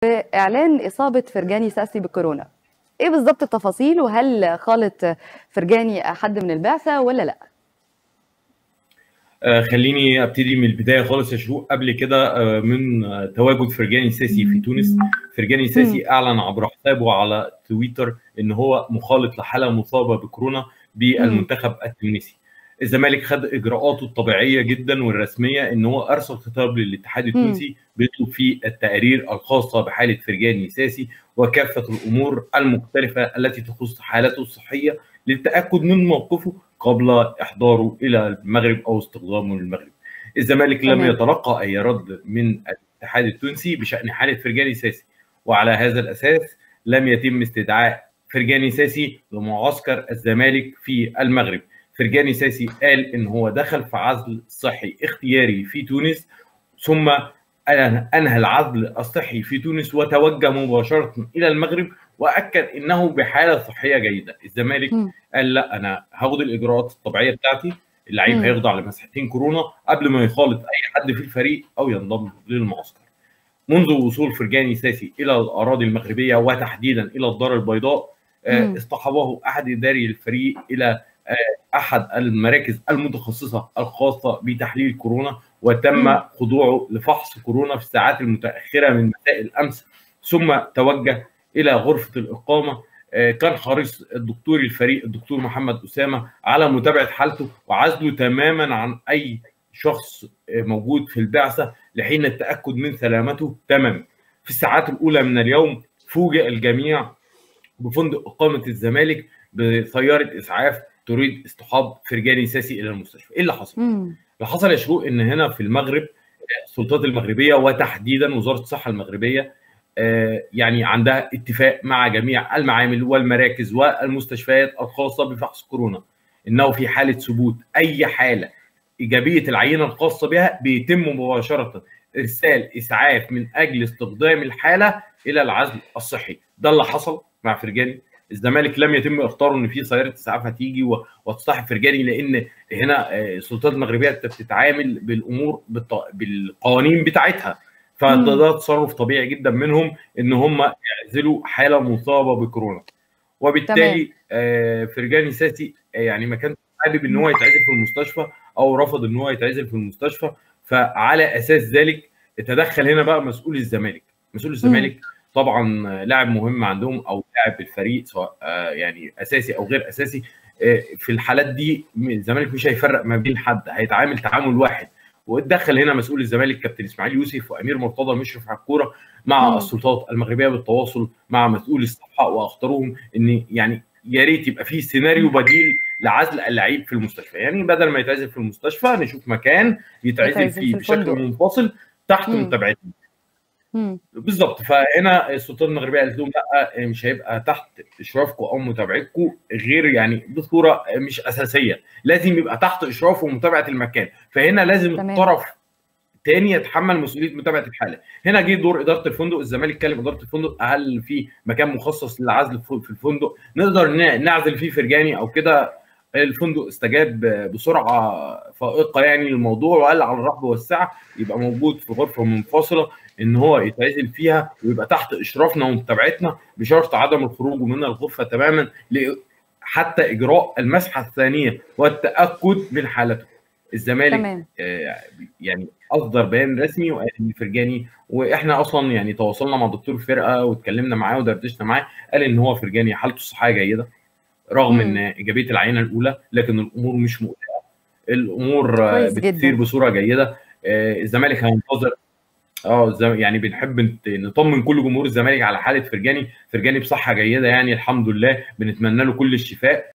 باعلان اصابه فرجاني ساسي بكورونا ايه بالظبط التفاصيل وهل خالط فرجاني حد من البعثه ولا لا آه خليني ابتدي من البدايه خالص يا شروق قبل كده آه من آه تواجد فرجاني ساسي في تونس فرجاني ساسي اعلن عبر حسابه على تويتر ان هو مخالط لحاله مصابه بكورونا بالمنتخب التونسي الزمالك خد اجراءاته الطبيعيه جدا والرسميه ان هو ارسل خطاب للاتحاد التونسي بيطلب فيه التقارير الخاصه بحاله فرجاني ساسي وكافه الامور المختلفه التي تخص حالته الصحيه للتاكد من موقفه قبل احضاره الى المغرب او استخدامه للمغرب. الزمالك لم يتلقى اي رد من الاتحاد التونسي بشان حاله فرجاني ساسي وعلى هذا الاساس لم يتم استدعاء فرجاني ساسي لمعسكر الزمالك في المغرب. فرجاني ساسي قال ان هو دخل في عزل صحي اختياري في تونس ثم انهى العزل الصحي في تونس وتوجه مباشره الى المغرب واكد انه بحاله صحيه جيده الزمالك م. قال لا انا هاخد الاجراءات الطبيعيه بتاعتي اللعيب هيخضع لمسحتين كورونا قبل ما يخالط اي حد في الفريق او ينضم للمعسكر منذ وصول فرجاني ساسي الى الاراضي المغربيه وتحديدا الى الدار البيضاء م. اصطحبه احد اداري الفريق الى احد المراكز المتخصصه الخاصه بتحليل كورونا وتم خضوعه لفحص كورونا في الساعات المتاخره من مساء الامس ثم توجه الى غرفه الاقامه كان حريص الدكتور الفريق الدكتور محمد اسامه على متابعه حالته وعزله تماما عن اي شخص موجود في البعثه لحين التاكد من سلامته تماما في الساعات الاولى من اليوم فوجئ الجميع بفندق اقامه الزمالك بسياره اسعاف تريد اصطحاب فرجاني ساسي الى المستشفى، ايه اللي حصل؟ مم. اللي حصل يا شروق ان هنا في المغرب السلطات المغربيه وتحديدا وزاره الصحه المغربيه آه يعني عندها اتفاق مع جميع المعامل والمراكز والمستشفيات الخاصه بفحص كورونا انه في حاله ثبوت اي حاله ايجابيه العينه الخاصه بها بيتم مباشره ارسال اسعاف من اجل استخدام الحاله الى العزل الصحي، ده اللي حصل مع فرجاني الزمالك لم يتم اختاره ان في سياره اسعاف هتيجي وتصطحب فرجاني لان هنا السلطات المغربيه بتتعامل بالامور بالقوانين بتاعتها فده تصرف طبيعي جدا منهم ان هم يعزلوا حاله مصابه بكورونا وبالتالي تمام. فرجاني ساسي يعني ما كانش حابب ان هو يتعزل في المستشفى او رفض ان هو يتعزل في المستشفى فعلى اساس ذلك تدخل هنا بقى مسؤول الزمالك مسؤول الزمالك طبعا لاعب مهم عندهم او لاعب الفريق سواء يعني اساسي او غير اساسي في الحالات دي الزمالك مش هيفرق ما بين حد هيتعامل تعامل واحد واتدخل هنا مسؤول الزمالك كابتن اسماعيل يوسف وامير مرتضى مشرف على الكوره مع م. السلطات المغربيه بالتواصل مع مسؤول الصحه واخطروهم ان يعني يا ريت يبقى في سيناريو بديل لعزل اللعيب في المستشفى يعني بدل ما يتعزل في المستشفى نشوف مكان يتعزل فيه بشكل منفصل تحت متابعتنا بالظبط فهنا السلطات المغربيه قالت لهم لا مش هيبقى تحت اشرافكم او متابعتكم غير يعني بصوره مش اساسيه لازم يبقى تحت اشراف ومتابعه المكان فهنا لازم تمام. الطرف تاني يتحمل مسؤوليه متابعه الحاله هنا جه دور اداره الفندق الزمالك كلم اداره الفندق هل في مكان مخصص للعزل في الفندق نقدر نعزل فيه فرجاني او كده الفندق استجاب بسرعه فائقه يعني للموضوع وقال على الرحب والسعه يبقى موجود في غرفه منفصله ان هو يتعزل فيها ويبقى تحت اشرافنا ومتابعتنا بشرط عدم الخروج من الغرفه تماما حتى اجراء المسحه الثانيه والتاكد من حالته. الزمالك تمام. آه يعني اصدر بيان رسمي وقال ان فرجاني واحنا اصلا يعني تواصلنا مع دكتور الفرقه واتكلمنا معاه ودردشنا معاه قال ان هو فرجاني حالته الصحيه جيده رغم ان ايجابيه العينه الاولى لكن الامور مش مقلقه الامور بتسير بصوره جيده الزمالك هينتظر اه يعني بنحب نطمن كل جمهور الزمالك على حاله فرجاني فرجاني بصحه جيده يعني الحمد لله بنتمنى له كل الشفاء